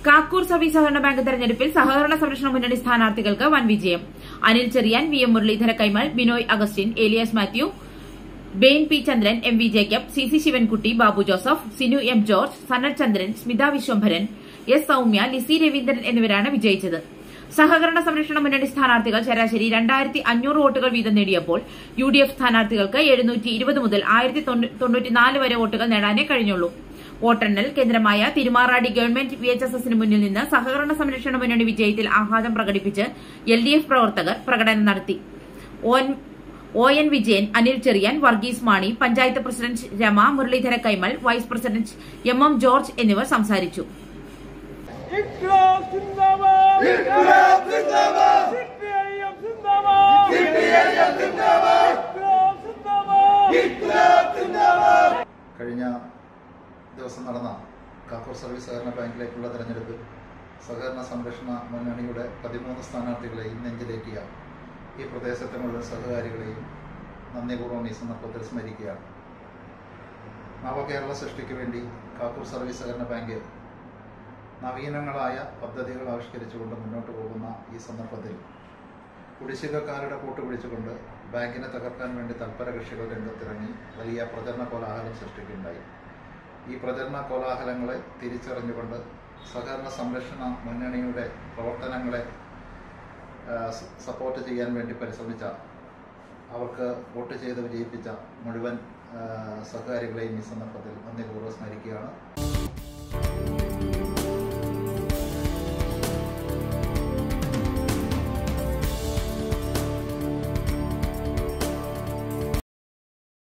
Kakkur service സഹകരണ bank തെരഞ്ഞെടുപ്പിൽ സഹകരണ സംരക്ഷണ മുന്നണി സ്ഥാനാർത്ഥികൾക്ക് വൻ വിജയം Anil Cheriyan V M Muralidhara Kaimal Binoy Augustine Elias Mathew Bain P Chandran M V Jacob C C Sivankutty Babu Joseph Sinu M George Sanal Chandran Smitha Viswambharan S Soumya Lissy Raveendran എന്നിവരാണ് വിജയിച്ചത് സഹകരണ സംരക്ഷണ മുന്നണി സ്ഥാനാർത്ഥികൾ ശരാശരി രണ്ടായിരത്തി അഞ്ഞൂറ് വോട്ടുകൾ വീതം നേടിയപ്പോൾ യു ഡി എഫ് സ്ഥാനാർത്ഥികൾക്ക് എഴുന്നൂറ്റി ഇരുപത് മുതൽ ആയിരത്തി തൊണ്ണൂറ്റിനാല് വരെ വോട്ടുകൾ നേടാനേ കഴിഞ്ഞുള്ളൂ വോട്ടെണ്ണൽ കേന്ദ്രമായ Thirumarady government V H S എസിന് മുന്നിൽ നിന്ന് സഹകരണ സംരക്ഷണ മുന്നണി വിജയത്തിൽ ആഹ്ലാദം പ്രകടിപ്പിച്ച് എൽ ഡി എഫ് പ്രവർത്തകർ പ്രകടനം നടത്തി ഓൻ- O N Vijayan Anil Cheriyan Varghese Mani panchayat president Rama Muralidhara Kaimal vice president M M George എന്നിവർ സംസാരിച്ചു ഇൻക്ലാബ് സിന്ദാബാദ് ഇൻക്ലാബ് സിന്ദാബാദ് സിപിഐഎം സിന്ദാബാദ് സിപിഐഎം സിന്ദാബാദ് ഇൻക്ലാബ് സിന്ദാബാദ് ഇൻക്ലാബ് സിന്ദാബാദ് കഴിഞ്ഞ ദിവസം നടന്ന കാക്കൂർ സർവീസ് സഹകരണ ബാങ്കിലേക്കുള്ള തെരഞ്ഞെടുപ്പിൽ സഹകരണ സംരക്ഷണ മുന്നണിയുടെ പതിമൂന്ന് സ്ഥാനാർത്ഥികളെയും നെഞ്ചിലേറ്റിയ ഈ പ്രദേശത്തെ മുഴുവൻ സഹകാരികളെയും നന്ദിപൂർവ്വം ഈ സന്ദർഭത്തിൽ സ്മരിക്കുകയാണ് നവകേരള സൃഷ്ടിക്ക് വേണ്ടി കാക്കൂർ സർവീസ് സഹകരണ ബാങ്ക് നവീനങ്ങളായ പദ്ധതികൾ ആവിഷ്കരിച്ചുകൊണ്ട് മുന്നോട്ട് പോകുന്ന ഈ സന്ദർഭത്തിൽ കുടിശ്ശികക്കാരുടെ കൂട്ടുപിടിച്ചുകൊണ്ട് ബാങ്കിനെ തകർക്കാൻ വേണ്ടി തൽപര കക്ഷികൾ രംഗത്തിറങ്ങി വലിയ പ്രചരണ കോലാഹലം സൃഷ്ടിക്കുകയുണ്ടായി ഈ പ്രചരണ കോലാഹലങ്ങളെ തിരിച്ചറിഞ്ഞുകൊണ്ട് സഹകരണ സംരക്ഷണ മുന്നണിയുടെ പ്രവർത്തനങ്ങളെ ആ, സ- സപ്പോർട്ട് ചെയ്യാൻ വേണ്ടി പരിശ്രമിച്ച അവർക്ക് വോട്ട് ചെയ്ത് വിജയിപ്പിച്ച മുഴുവൻ ആ, സഹകാരികളെയും ഈ സന്ദർഭത്തിൽ നന്ദിപൂർവ്വം സ്മരിക്കുകയാണ്